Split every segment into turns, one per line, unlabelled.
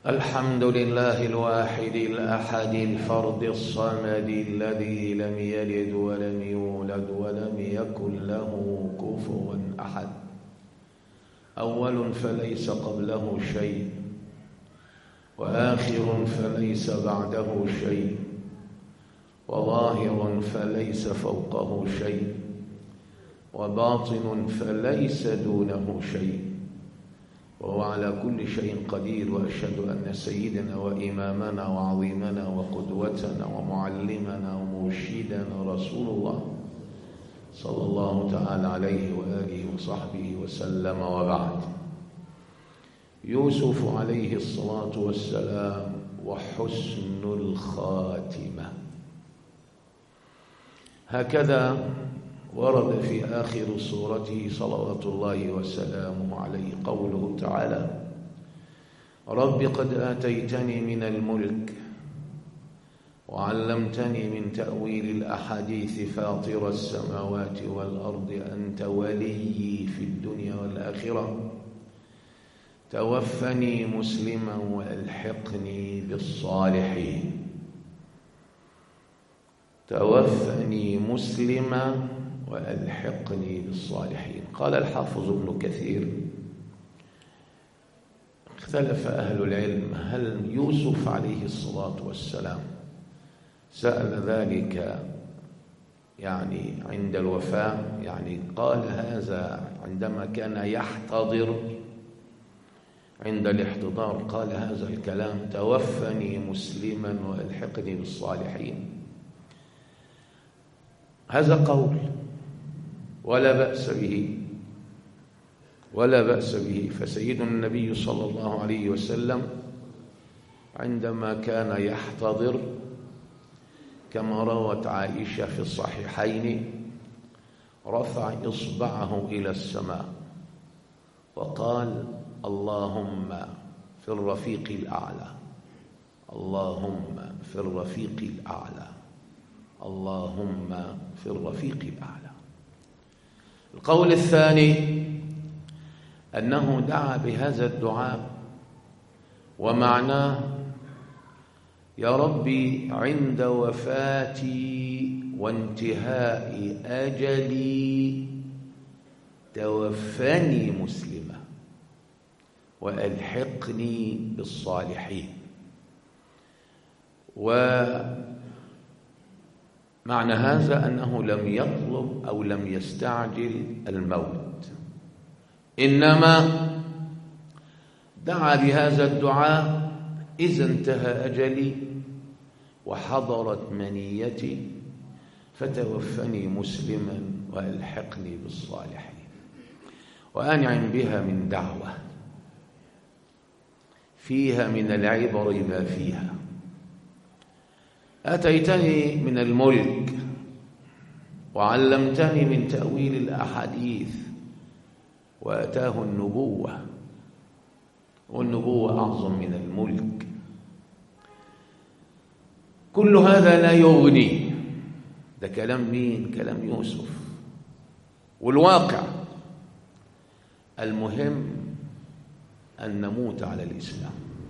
الحمد لله الواحد الأحد الفرد الصمد الذي لم يلد ولم يولد ولم يكن له كفوا أحد أول فليس قبله شيء وآخر فليس بعده شيء وظاهر فليس فوقه شيء وباطن فليس دونه شيء وهو على كل شيء قدير وأشهد أن سيدنا وإمامنا وعظيمنا وقدوتنا ومعلمنا ومرشدنا رسول الله صلى الله تعالى عليه وآله وصحبه وسلم وبعد يوسف عليه الصلاة والسلام وحسن الخاتمة هكذا ورد في آخر سورته صلوات الله وسلامه عليه قوله تعالى رب قد آتيتني من الملك وعلمتني من تأويل الأحاديث فاطر السماوات والأرض أنت ولي في الدنيا والآخرة توفني مسلما وألحقني بالصالحين توفني مسلما وألحقني بالصالحين قال الحافظ ابن كثير اختلف أهل العلم هل يوسف عليه الصلاة والسلام سأل ذلك يعني عند الوفاة يعني قال هذا عندما كان يحتضر عند الاحتضار قال هذا الكلام توفني مسلما والحقني بالصالحين هذا قول ولا بأس به ولا بأس به فسيدنا النبي صلى الله عليه وسلم عندما كان يحتضر كما روت عائشة في الصحيحين رفع إصبعه إلى السماء وقال اللهم في الرفيق الأعلى اللهم في الرفيق الأعلى اللهم في الرفيق الأعلى القول الثاني أنه دعا بهذا الدعاء ومعناه يا ربي عند وفاتي وانتهاء أجلي توفني مسلما وألحقني بالصالحين ومعنى هذا أنه لم يطلب أو لم يستعجل الموت إنما دعا بهذا الدعاء إذا انتهى أجلي وحضرت منيتي فتوفني مسلما وألحقني بالصالحين وأنعم بها من دعوة فيها من العبر ما فيها أتيتني من الملك وعلمتني من تأويل الأحاديث وأتاه النبوة والنبوة أعظم من الملك كل هذا لا يغني ده كلام مين كلام يوسف والواقع المهم أن نموت على الإسلام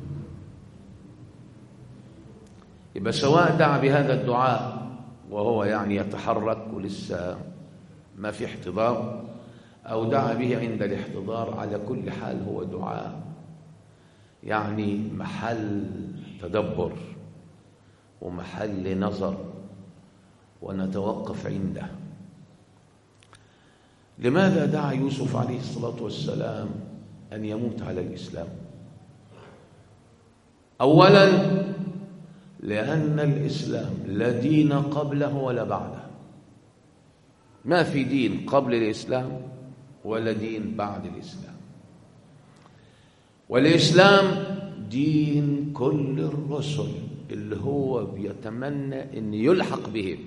يبقى سواء دعا بهذا الدعاء وهو يعني يتحرك ولسه ما في احتضار أو دعا به عند الاحتضار على كل حال هو دعاء يعني محل تدبر ومحل نظر ونتوقف عنده لماذا دعا يوسف عليه الصلاة والسلام أن يموت على الإسلام أولا لأن الإسلام لا دين قبله ولا بعده ما في دين قبل الإسلام ولا دين بعد الإسلام والإسلام دين كل الرسل اللي هو بيتمنى أن يلحق بهم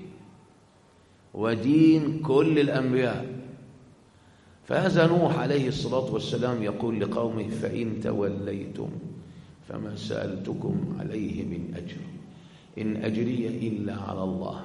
ودين كل الأنبياء فهذا نوح عليه الصلاة والسلام يقول لقومه فإن توليتم فما سألتكم عليه من أجر إن أجري إلا على الله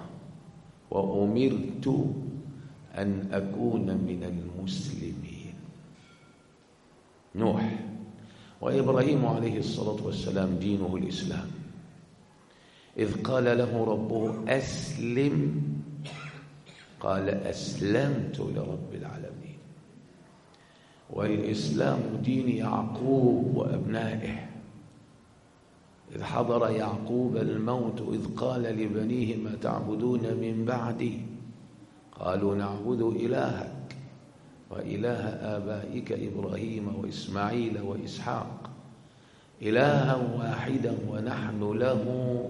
وأمرت أن أكون من المسلمين نوح وإبراهيم عليه الصلاة والسلام دينه الإسلام إذ قال له ربه أسلم قال أسلمت لرب العالمين والإسلام دين يعقوب وأبنائه إذ حضر يعقوب الموت إذ قال لبنيه ما تعبدون من بعدي قالوا نعبد إلهك وإله آبائك إبراهيم وإسماعيل وإسحاق إلها واحدا ونحن له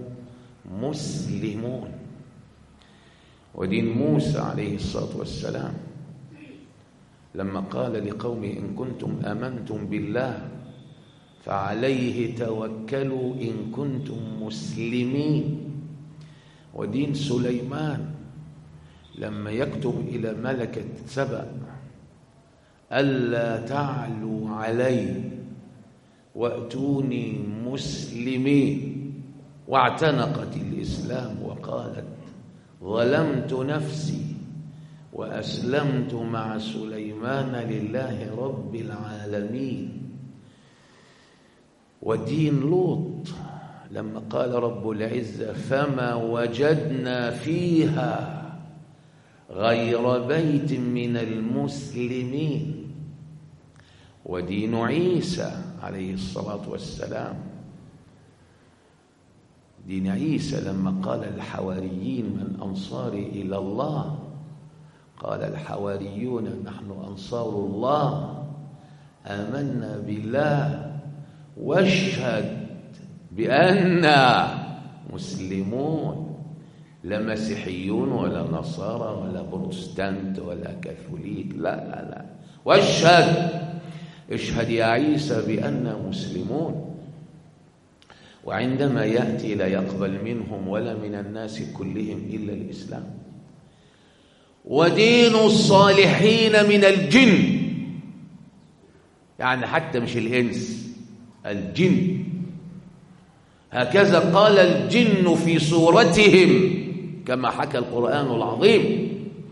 مسلمون ودين موسى عليه الصلاة والسلام لما قال لقومه إن كنتم آمنتم بالله فعليه توكلوا إن كنتم مسلمين ودين سليمان لما يكتب إلى ملكة سبأ ألا تعلوا علي وأتوني مسلمين واعتنقت الإسلام وقالت ظلمت نفسي وأسلمت مع سليمان لله رب العالمين ودين لوط لما قال رب العزة فما وجدنا فيها غير بيت من المسلمين ودين عيسى عليه الصلاة والسلام دين عيسى لما قال الحواريين من أنصاري إلى الله قال الحواريون نحن أنصار الله آمنا بالله واشهد بأننا مسلمون لا مسيحيون ولا نصارى ولا بروتستانت ولا كاثوليك لا لا لا واشهد اشهد يا عيسى بأننا مسلمون وعندما يأتي لا يقبل منهم ولا من الناس كلهم إلا الإسلام ودين الصالحين من الجن يعني حتى مش الإنس الجن هكذا قال الجن في صورتهم كما حكى القرآن العظيم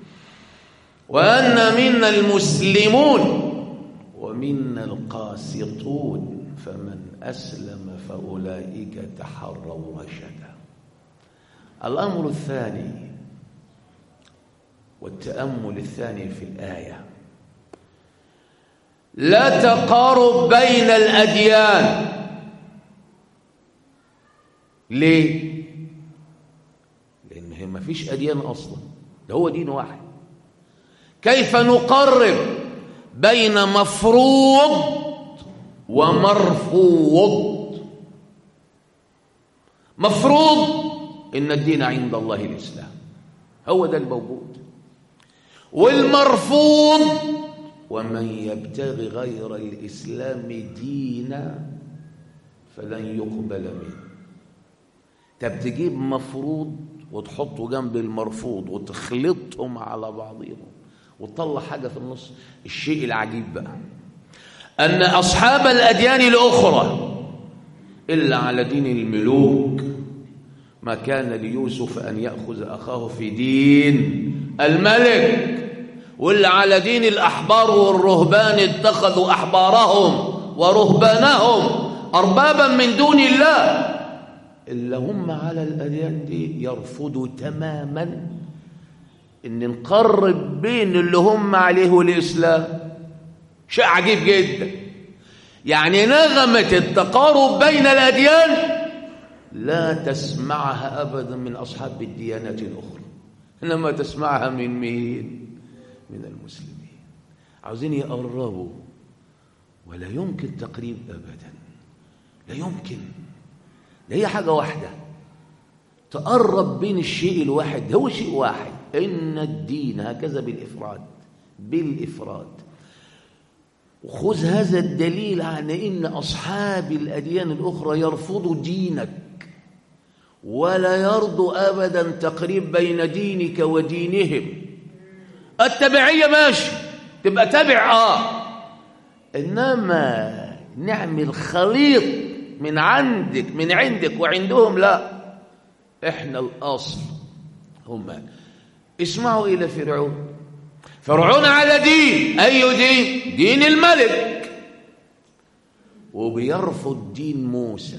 وأن منا المسلمون ومنا القاسطون فمن أسلم فأولئك تحروا رشدا الأمر الثاني والتأمل الثاني في الآية لا تقارب بين الأديان ليه؟ لأن هي ما فيش أديان أصلا ده هو دين واحد كيف نقرب بين مفروض ومرفوض مفروض إن الدين عند الله الإسلام هو ده الموجود والمرفوض ومن يبتغي غير الإسلام دينا فلن يقبل منه طب تجيب مفروض وتحطه جنب المرفوض وتخلطهم على بعضهم وتطلع حاجة في النص الشيء العجيب بقى أن أصحاب الأديان الأخرى إلا على دين الملوك ما كان ليوسف أن يأخذ أخاه في دين الملك واللي على دين الأحبار والرهبان اتخذوا أحبارهم ورهبانهم أربابا من دون الله إلا هم على الأديان دي يرفضوا تماما إن نقرب بين اللي هم عليه والإسلام شيء عجيب جدا يعني نغمة التقارب بين الأديان لا تسمعها أبدا من أصحاب الديانات الأخرى إنما تسمعها من مين؟ من المسلمين عاوزين يقربوا ولا يمكن تقريب أبدا لا يمكن ده هي حاجة واحدة تقرب بين الشيء الواحد هو شيء واحد إن الدين هكذا بالإفراد بالإفراد وخذ هذا الدليل على إن أصحاب الأديان الأخرى يرفضوا دينك ولا يرضوا أبدا تقريب بين دينك ودينهم التبعية ماشي تبقى تبع آه إنما نعمل خليط من عندك من عندك وعندهم لا إحنا الأصل هم اسمعوا إلى فرعون فرعون على دين أي دين دين الملك وبيرفض دين موسى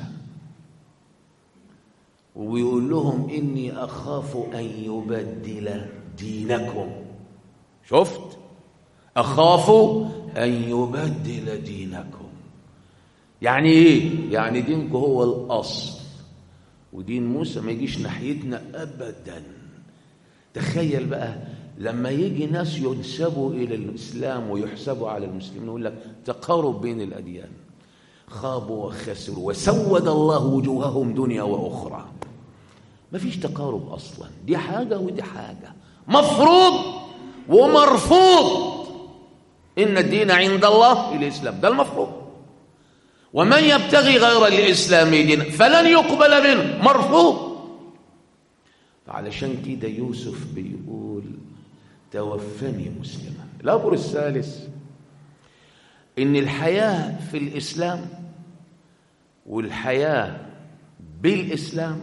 وبيقول لهم إني أخاف أن يبدل دينكم شفت أخاف أن يبدل دينكم يعني إيه؟ يعني دينكم هو الأصل ودين موسى ما يجيش ناحيتنا أبدا تخيل بقى لما يجي ناس ينسبوا إلى الإسلام ويحسبوا على المسلمين يقول لك تقارب بين الأديان خابوا وخسروا وسود الله وجوههم دنيا وأخرى ما فيش تقارب أصلا دي حاجة ودي حاجة مفروض ومرفوض إن الدين عند الله الإسلام ده المفروض ومن يبتغي غير الإسلام دينا فلن يقبل منه مرفوض فعلشان كده يوسف بيقول توفني مسلما الأمر الثالث إن الحياة في الإسلام والحياة بالإسلام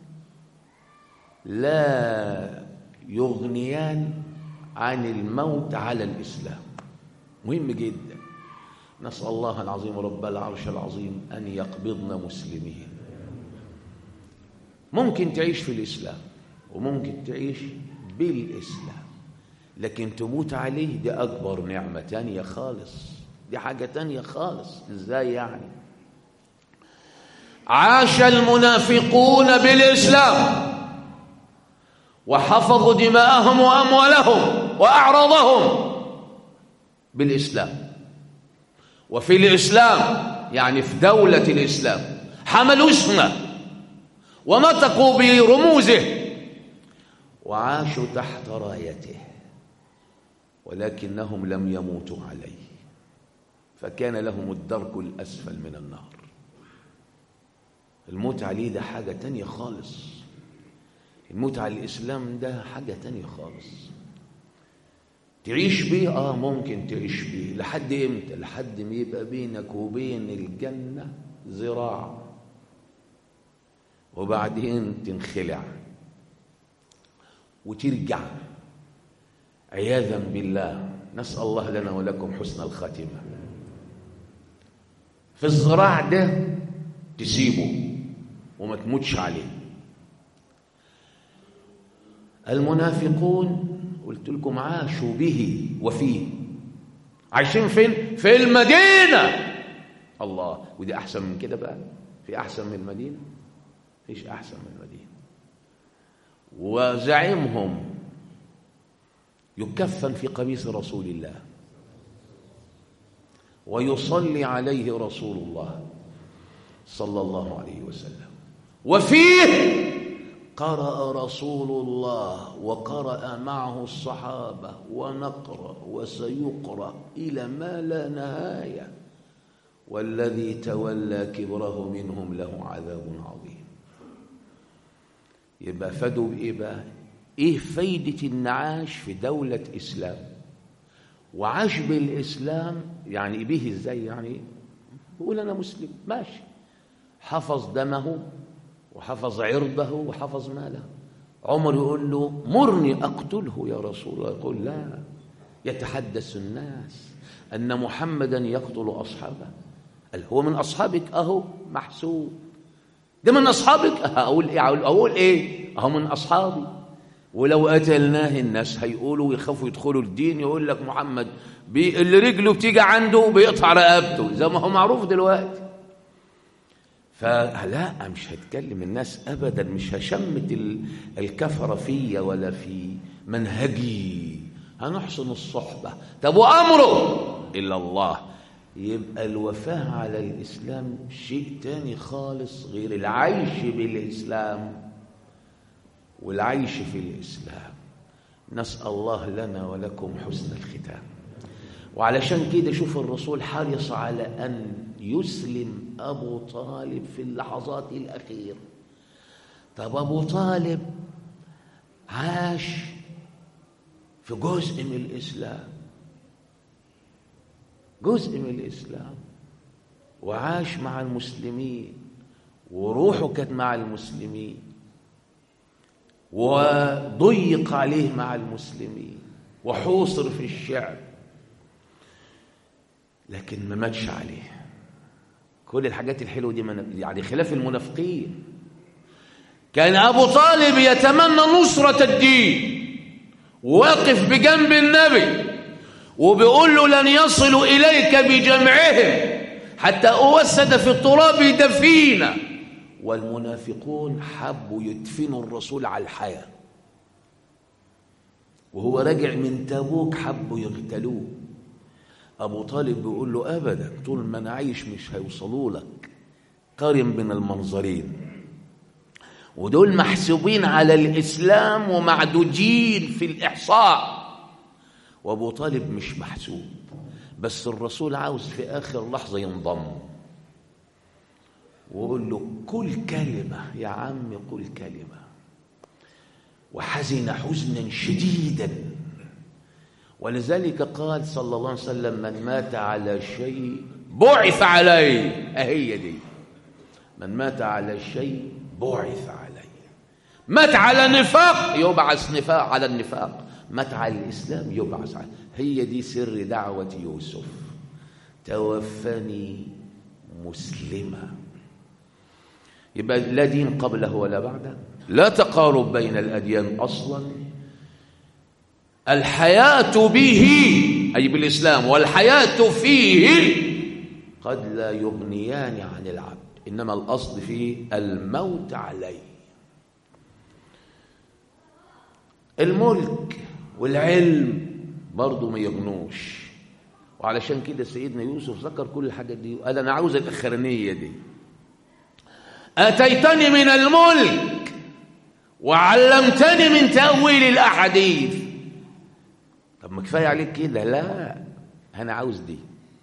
لا يغنيان عن الموت على الإسلام مهم جدا نسأل الله العظيم رب العرش العظيم أن يقبضنا مسلمين ممكن تعيش في الإسلام وممكن تعيش بالإسلام لكن تموت عليه دي أكبر نعمة تانية خالص دي حاجة تانية خالص إزاي يعني عاش المنافقون بالإسلام وحفظوا دماءهم وأموالهم وأعراضهم بالإسلام وفي الإسلام يعني في دولة الإسلام حملوا اسمه ونطقوا برموزه وعاشوا تحت رايته ولكنهم لم يموتوا عليه فكان لهم الدرك الأسفل من النار الموت عليه ده حاجة تانية خالص الموت على الإسلام ده حاجة تانية خالص تعيش بيه اه ممكن تعيش بيه لحد امتى لحد ما يبقى بينك وبين الجنة ذراع وبعدين تنخلع وترجع عياذا بالله نسأل الله لنا ولكم حسن الخاتمة في الذراع ده تسيبه وما تموتش عليه المنافقون قلت لكم عاشوا به وفيه عايشين فين في المدينة الله ودي أحسن من كده بقى في أحسن من المدينة فيش أحسن من المدينة وزعيمهم يكفن في قميص رسول الله ويصلي عليه رسول الله صلى الله عليه وسلم وفيه قرأ رسول الله وقرأ معه الصحابة ونقرأ وسيقرأ إلى ما لا نهاية والذي تولى كبره منهم له عذاب عظيم يبقى فادوا بإيه بقى؟ إيه فايدة النعاش في دولة إسلام وعاش بالإسلام يعني به إزاي يعني بيقول أنا مسلم ماشي حفظ دمه وحفظ عرضه وحفظ ماله عمر يقول له مرني أقتله يا رسول الله يقول لا يتحدث الناس أن محمدا يقتل أصحابه قال هو من أصحابك أهو محسوب ده من أصحابك أقول إيه أقول إيه أهو من أصحابي ولو قتلناه الناس هيقولوا يخافوا يدخلوا الدين يقول لك محمد بي اللي رجله بتيجي عنده بيقطع رقبته زي ما هو معروف دلوقتي فلا مش هتكلم الناس ابدا مش هشمت الكفره فيا ولا في منهجي هنحسن الصحبه طب وامره الا الله يبقى الوفاه على الاسلام شيء تاني خالص غير العيش بالاسلام والعيش في الاسلام نسال الله لنا ولكم حسن الختام وعلشان كده شوف الرسول حرص على ان يسلم أبو طالب في اللحظات الأخيرة طب أبو طالب عاش في جزء من الإسلام جزء من الإسلام وعاش مع المسلمين وروحه كانت مع المسلمين وضيق عليه مع المسلمين وحوصر في الشعب لكن ما ماتش عليه كل الحاجات الحلوة دي من يعني خلاف المنافقين كان أبو طالب يتمنى نصرة الدين واقف بجنب النبي وبيقول له لن يصلوا إليك بجمعهم حتى أوسد في التراب دفينا والمنافقون حبوا يدفنوا الرسول على الحياة وهو راجع من تبوك حبوا يغتالوه أبو طالب بيقول له أبدا طول ما أنا عايش مش هيوصلوا لك قارن بين المنظرين ودول محسوبين على الإسلام ومعدودين في الإحصاء وأبو طالب مش محسوب بس الرسول عاوز في آخر لحظة ينضم وقول له كل كلمة يا عم قل كلمة وحزن حزنا شديدا ولذلك قال صلى الله عليه وسلم من مات على شيء بعث عليه أهي دي من مات على شيء بعث عليه مات على نفاق يبعث نفاق على النفاق مات على الإسلام يبعث عليه هي دي سر دعوة يوسف توفني مسلما يبقى لا دين قبله ولا بعده لا تقارب بين الأديان أصلا الحياة به أي بالإسلام والحياة فيه قد لا يغنيان عن العبد إنما الأصل فيه الموت عليه الملك والعلم برضه ما يغنوش وعلشان كده سيدنا يوسف ذكر كل الحاجات دي قال أنا عاوز الأخرانية دي أتيتني من الملك وعلمتني من تأويل الأحاديث طب ما كفاية عليك كده لا أنا عاوز دي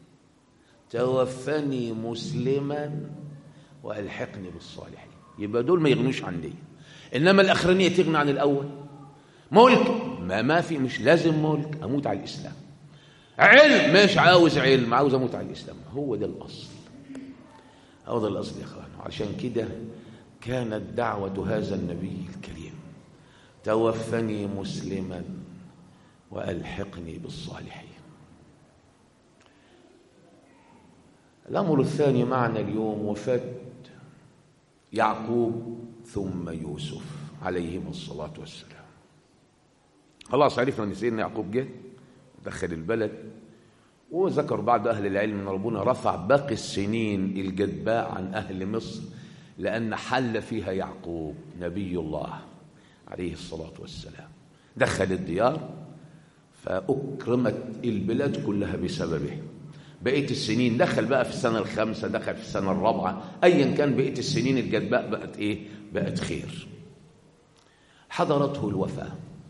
توفني مسلما وألحقني بالصالحين يبقى دول ما يغنوش عن دي إنما الأخرانية تغنى عن الأول ملك ما ما في مش لازم ملك أموت على الإسلام علم مش عاوز علم عاوز أموت على الإسلام هو ده الأصل هو ده الأصل يا أخوان عشان كده كانت دعوة هذا النبي الكريم توفني مسلما وألحقني بالصالحين الأمر الثاني معنا اليوم وفاة يعقوب ثم يوسف عليهما الصلاة والسلام خلاص عرفنا أن سيدنا يعقوب جه دخل البلد وذكر بعض أهل العلم أن ربنا رفع باقي السنين الجدباء عن أهل مصر لأن حل فيها يعقوب نبي الله عليه الصلاة والسلام دخل الديار فأكرمت البلاد كلها بسببه بقية السنين دخل بقى في السنة الخامسة دخل في السنة الرابعة أيا كان بقية السنين الجدباء بقت إيه بقت خير حضرته الوفاة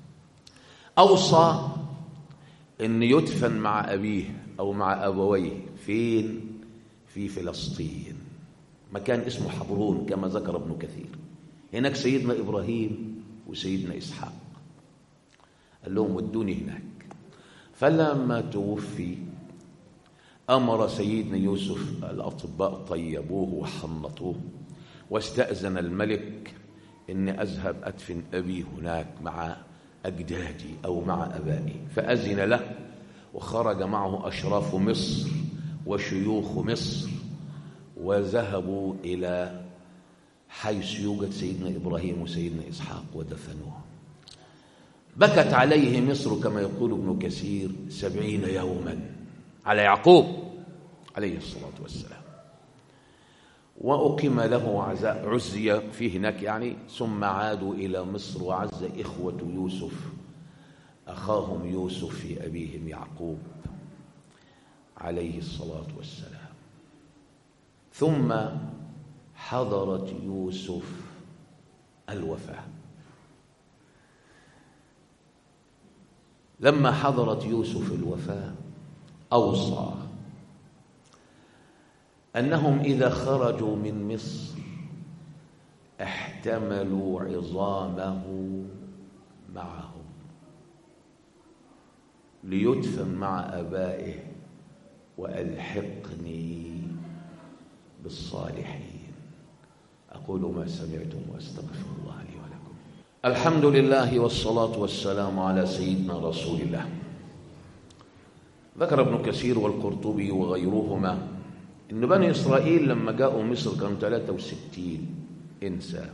أوصى أن يدفن مع أبيه أو مع أبويه فين في فلسطين مكان اسمه حبرون كما ذكر ابن كثير هناك سيدنا إبراهيم وسيدنا إسحاق قال لهم ودوني هناك فلما توفي أمر سيدنا يوسف الأطباء طيبوه وحنطوه واستأذن الملك إني أذهب أدفن أبي هناك مع أجدادي أو مع أبائي فأذن له وخرج معه أشراف مصر وشيوخ مصر وذهبوا إلى حيث يوجد سيدنا إبراهيم وسيدنا إسحاق ودفنوه بكت عليه مصر كما يقول ابن كثير سبعين يوما على يعقوب عليه الصلاة والسلام وأقيم له عزاء عزي في هناك يعني ثم عادوا إلى مصر وعز إخوة يوسف أخاهم يوسف في أبيهم يعقوب عليه الصلاة والسلام ثم حضرت يوسف الوفاة لما حضرت يوسف الوفاة أوصى أنهم إذا خرجوا من مصر احتملوا عظامه معهم ليدفن مع أبائه وألحقني بالصالحين أقول ما سمعتم وأستغفر الله لي ولكم الحمد لله والصلاة والسلام على سيدنا رسول الله ذكر ابن كثير والقرطبي وغيرهما إن بني إسرائيل لما جاءوا مصر كانوا 63 انسى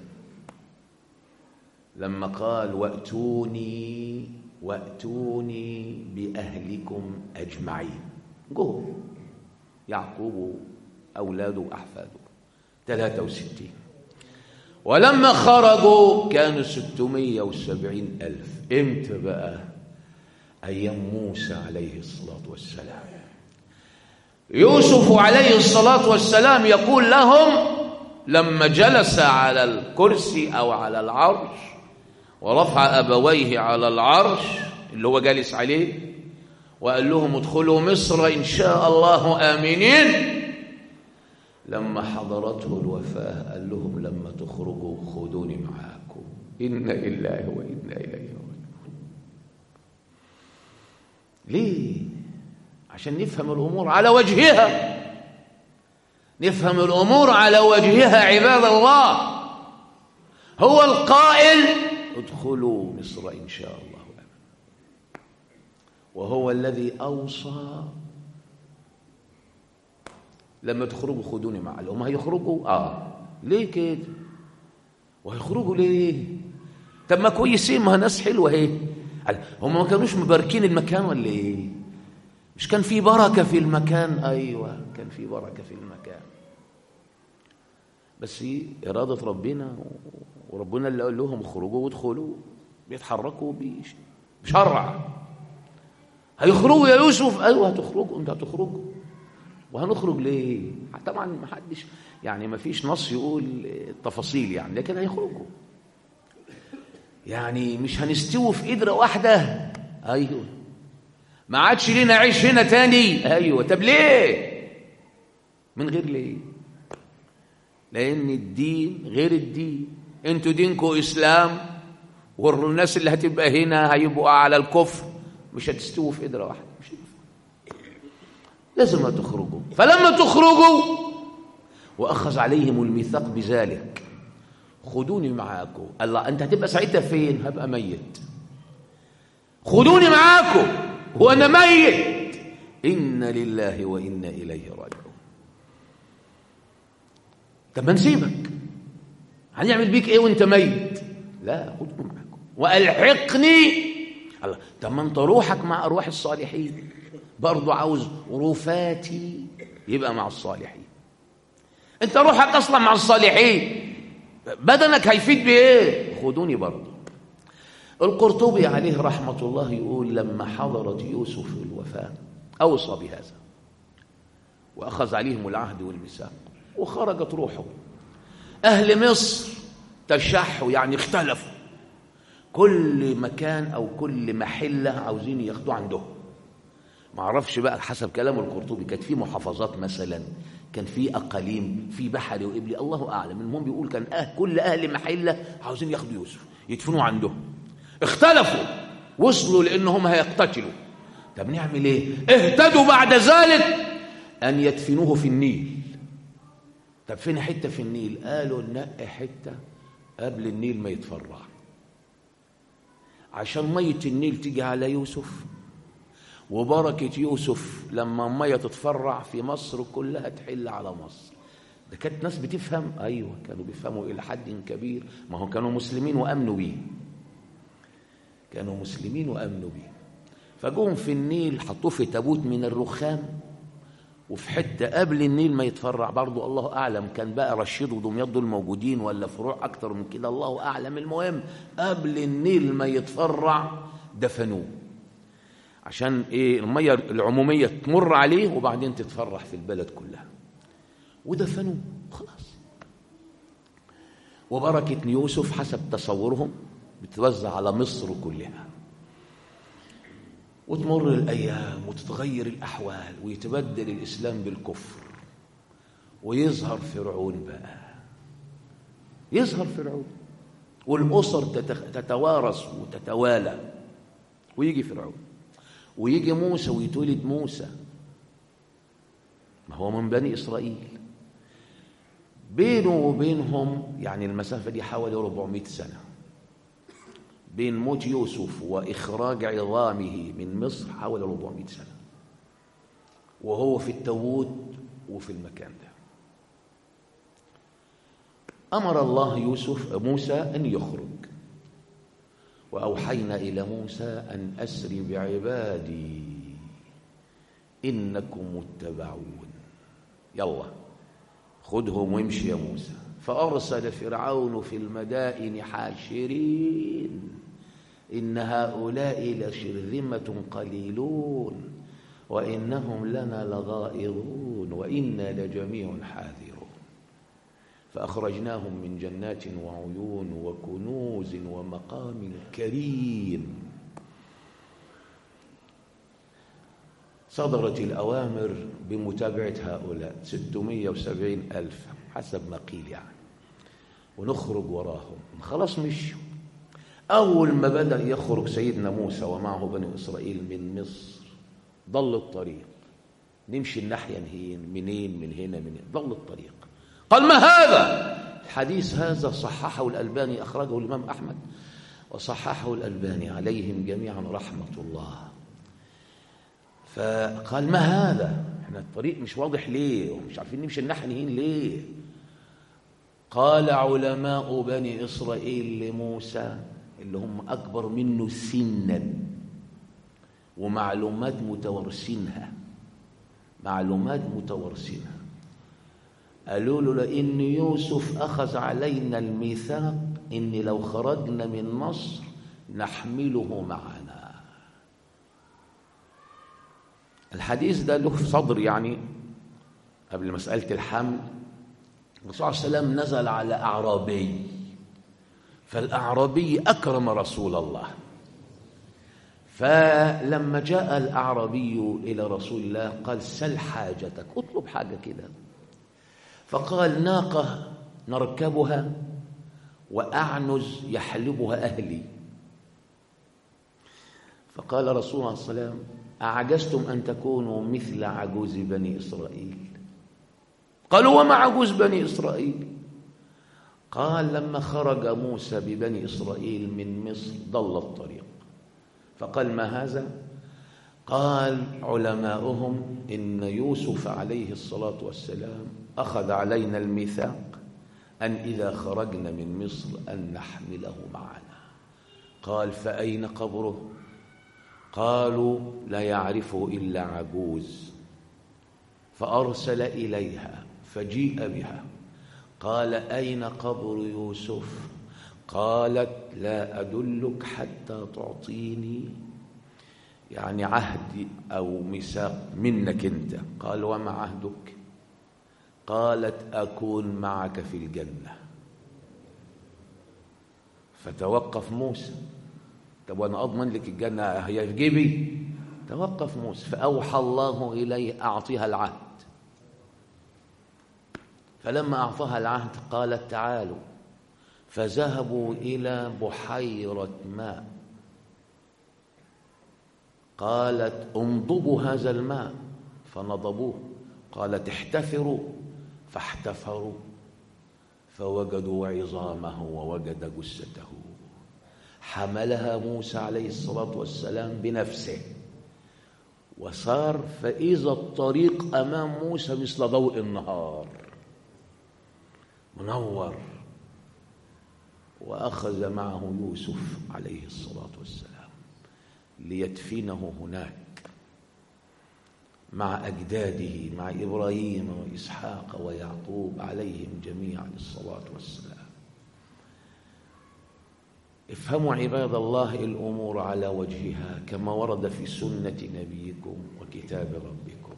لما قال وأتوني وأتوني بأهلكم أجمعين جو يعقوب أولاده وأحفاده 63 ولما خرجوا كانوا 670 ألف امتى بقى أيام موسى عليه الصلاة والسلام يوسف عليه الصلاة والسلام يقول لهم لما جلس على الكرسي أو على العرش ورفع أبويه على العرش اللي هو جالس عليه وقال لهم ادخلوا مصر إن شاء الله آمنين لما حضرته الوفاة قال لهم لما تخرجوا خذوني معاكم إنا لله وإنا إليه راجعون ليه عشان نفهم الأمور على وجهها نفهم الأمور على وجهها عباد الله هو القائل ادخلوا مصر إن شاء الله وهو الذي أوصى لما تخرجوا خدوني مع هم هيخرجوا اه ليه كده وهيخرجوا ليه طب ما كويسين ما ناس حلوه اهي هم ما كانوش مباركين المكان ولا ايه مش كان في بركه في المكان ايوه كان في بركه في المكان بس اراده ربنا وربنا اللي قال لهم اخرجوا وادخلوا بيتحركوا بشرع هيخرجوا يا يوسف ايوه هتخرجوا انت هتخرجوا وهنخرج ليه طبعا ما حدش يعني ما فيش نص يقول التفاصيل يعني لكن هيخرجوا يعني مش هنستوي في قدره واحده ايوه ما عادش لينا عيش هنا تاني ايوه طب ليه من غير ليه لان الدين غير الدين انتوا دينكم اسلام والناس اللي هتبقى هنا هيبقوا على الكفر مش هتستووا في قدره واحده مش لازم تخرجوا فلما تخرجوا واخذ عليهم الميثاق بذلك خدوني معاكم الله انت هتبقى ساعتها فين هبقى ميت خدوني معاكم وانا ميت انا لله وانا اليه راجعون طب ما نسيبك هنعمل بيك ايه وانت ميت لا خدوني معاكم والحقني الله طب ما انت روحك مع ارواح الصالحين برضه عاوز رفاتي يبقى مع الصالحين انت روحك اصلا مع الصالحين بدنك هيفيد بايه خدوني برضه القرطبي عليه رحمة الله يقول لما حضرت يوسف الوفاة أوصى بهذا وأخذ عليهم العهد والميثاق وخرجت روحه أهل مصر تشحوا يعني اختلفوا كل مكان أو كل محلة عاوزين ياخدوه عندهم ما اعرفش بقى حسب كلام القرطبي كانت في محافظات مثلا كان في اقاليم في بحري وابلي الله اعلم المهم بيقول كان أهل كل اهل محله عاوزين ياخدوا يوسف يدفنوه عندهم اختلفوا وصلوا لانهم هيقتتلوا طب نعمل ايه اهتدوا بعد ذلك ان يدفنوه في النيل طب فين حته في النيل قالوا نقي حته قبل النيل ما يتفرع عشان ميه النيل تيجي على يوسف وبركة يوسف لما المية تتفرع في مصر كلها تحل على مصر ده كانت ناس بتفهم أيوة كانوا بيفهموا إلى حد كبير ما هو كانوا مسلمين وأمنوا بيه كانوا مسلمين وأمنوا بيه فجوهم في النيل حطوه في تابوت من الرخام وفي حتة قبل النيل ما يتفرع برضو الله أعلم كان بقى رشيد ودمياط دول موجودين ولا فروع أكتر من كده الله أعلم المهم قبل النيل ما يتفرع دفنوه عشان ايه الميه العموميه تمر عليه وبعدين تتفرح في البلد كلها ودفنوه خلاص وبركه يوسف حسب تصورهم بتوزع على مصر كلها وتمر الايام وتتغير الاحوال ويتبدل الاسلام بالكفر ويظهر فرعون بقى يظهر فرعون والاسر تتوارث وتتوالى ويجي فرعون ويجي موسى ويتولد موسى ما هو من بني إسرائيل بينه وبينهم يعني المسافة دي حوالي 400 سنة بين موت يوسف وإخراج عظامه من مصر حوالي 400 سنة وهو في التابوت وفي المكان ده أمر الله يوسف موسى أن يخرج وأوحينا إلى موسى أن أسر بعبادي إنكم متبعون يلا خذهم وامشي يا موسى فأرسل فرعون في المدائن حاشرين إن هؤلاء لشرذمة قليلون وإنهم لنا لغائظون وإنا لجميع حاذرون فأخرجناهم من جنات وعيون وكنوز ومقام كريم صدرت الأوامر بمتابعة هؤلاء 670 ألف حسب ما قيل يعني ونخرج وراهم خلاص مشوا أول ما بدأ يخرج سيدنا موسى ومعه بني إسرائيل من مصر ضل الطريق نمشي الناحية نهين منين من هنا من هنا ضل الطريق قال ما هذا الحديث هذا صححه الألباني أخرجه الإمام أحمد وصححه الألباني عليهم جميعا رحمة الله فقال ما هذا احنا الطريق مش واضح ليه ومش عارفين نمشي الناحية نهين ليه قال علماء بني إسرائيل لموسى اللي هم أكبر منه سنا ومعلومات متورثينها معلومات متورثينها قالوا له لأن يوسف أخذ علينا الميثاق إن لو خرجنا من مصر نحمله معنا الحديث ده له صدر يعني قبل مسألة الحمل الرسول صلى الله عليه وسلم نزل على أعرابي فالأعرابي أكرم رسول الله فلما جاء الأعرابي إلى رسول الله قال سل حاجتك اطلب حاجة كده فقال ناقة نركبها وأعنز يحلبها أهلي فقال رسول الله صلى الله عليه وسلم أعجزتم أن تكونوا مثل عجوز بني إسرائيل قالوا وما عجوز بني إسرائيل قال لما خرج موسى ببني إسرائيل من مصر ضل الطريق فقال ما هذا قال علماؤهم إن يوسف عليه الصلاة والسلام أخذ علينا الميثاق أن إذا خرجنا من مصر أن نحمله معنا قال فأين قبره قالوا لا يعرفه إلا عجوز فأرسل إليها فجيء بها قال أين قبر يوسف قالت لا أدلك حتى تعطيني يعني عهد أو ميثاق منك أنت قال وما عهدك قالت أكون معك في الجنة فتوقف موسى طب وأنا أضمن لك الجنة هي في جيبي توقف موسى فأوحى الله إليه أعطيها العهد فلما أعطاها العهد قالت تعالوا فذهبوا إلى بحيرة ماء قالت انضبوا هذا الماء فنضبوه قالت احتفروا فاحتفروا فوجدوا عظامه ووجد جثته حملها موسى عليه الصلاة والسلام بنفسه وصار فإذا الطريق أمام موسى مثل ضوء النهار منور وأخذ معه يوسف عليه الصلاة والسلام ليدفنه هناك مع أجداده مع إبراهيم وإسحاق ويعقوب عليهم جميعا الصلاة والسلام افهموا عباد الله الأمور على وجهها كما ورد في سنة نبيكم وكتاب ربكم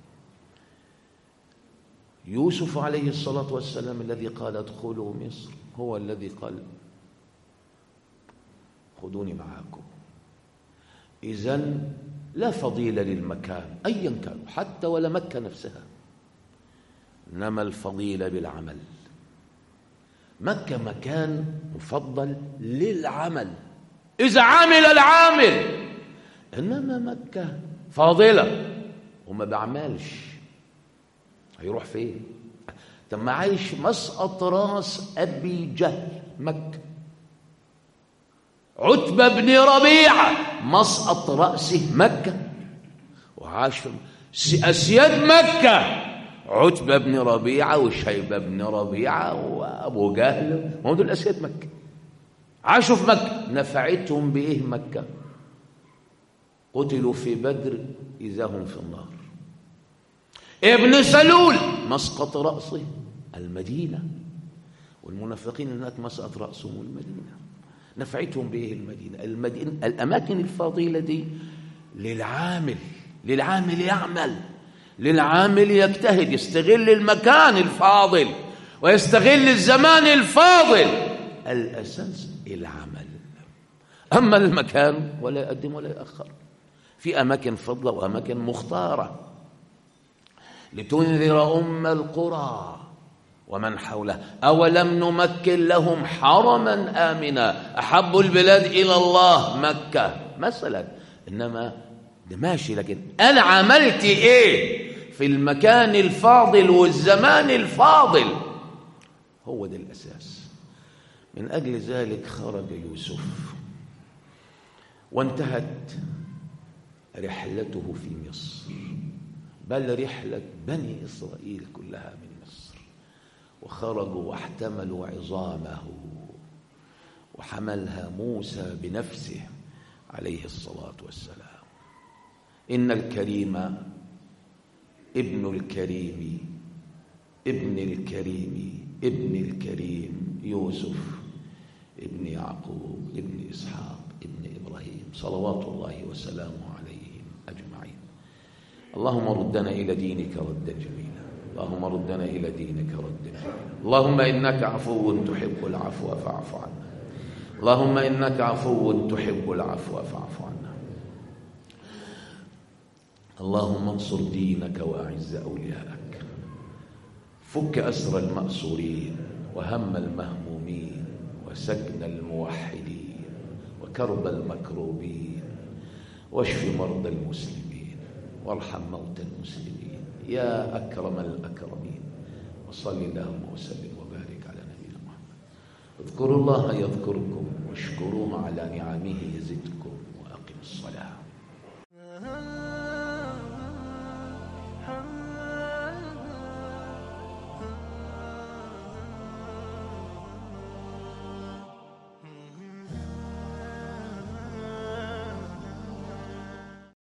يوسف عليه الصلاة والسلام الذي قال ادخلوا مصر هو الذي قال خذوني معكم إذا لا فضيلة للمكان أيا كان حتى ولا مكة نفسها إنما الفضيلة بالعمل مكة مكان مفضل للعمل إذا عمل العامل إنما مكة فاضلة وما بعملش هيروح فين طب ما عايش مسقط راس أبي جهل مكة عتبة بن ربيعة مسقط رأسه مكة وعاش في أسياد مكة عتبة بن ربيعة وشيبة بن ربيعة وأبو جهل ما هم دول أسياد مكة عاشوا في مكة نفعتهم بإيه مكة قتلوا في بدر إذا هم في النار ابن سلول مسقط رأسه المدينة والمنافقين هناك مسقط رأسهم المدينة نفعتهم بإيه المدينة المدينة الأماكن الفاضلة دي للعامل للعامل يعمل للعامل يجتهد يستغل المكان الفاضل ويستغل الزمان الفاضل الأساس العمل أما المكان ولا يقدم ولا يأخر في أماكن فضلة وأماكن مختارة لتنذر أم القرى ومن حوله أولم نمكن لهم حرما آمنا أحب البلاد إلى الله مكة مثلا إنما ده ماشي لكن أنا عملت إيه في المكان الفاضل والزمان الفاضل هو ده الأساس من أجل ذلك خرج يوسف وانتهت رحلته في مصر بل رحلة بني إسرائيل كلها من مصر وخرجوا واحتملوا عظامه وحملها موسى بنفسه عليه الصلاة والسلام إن الكريم ابن الكريم ابن الكريم ابن الكريم يوسف ابن يعقوب ابن إسحاق ابن إبراهيم صلوات الله وسلامه عليهم أجمعين اللهم ردنا إلى دينك ردا جميلا اللهم ردنا إلى دينك ردا جميلا اللهم إنك عفو تحب العفو فاعف عنا اللهم إنك عفو تحب العفو فاعف عنا اللهم انصر دينك واعز اولياءك فك اسر الماسورين وهم المهمومين وسجن الموحدين وكرب المكروبين واشف مرضى المسلمين وارحم موتى المسلمين يا اكرم الاكرمين وصل اللهم وسلم وبارك على نبينا محمد اذكروا الله يذكركم واشكروه على نعمه يزدكم واقم الصلاه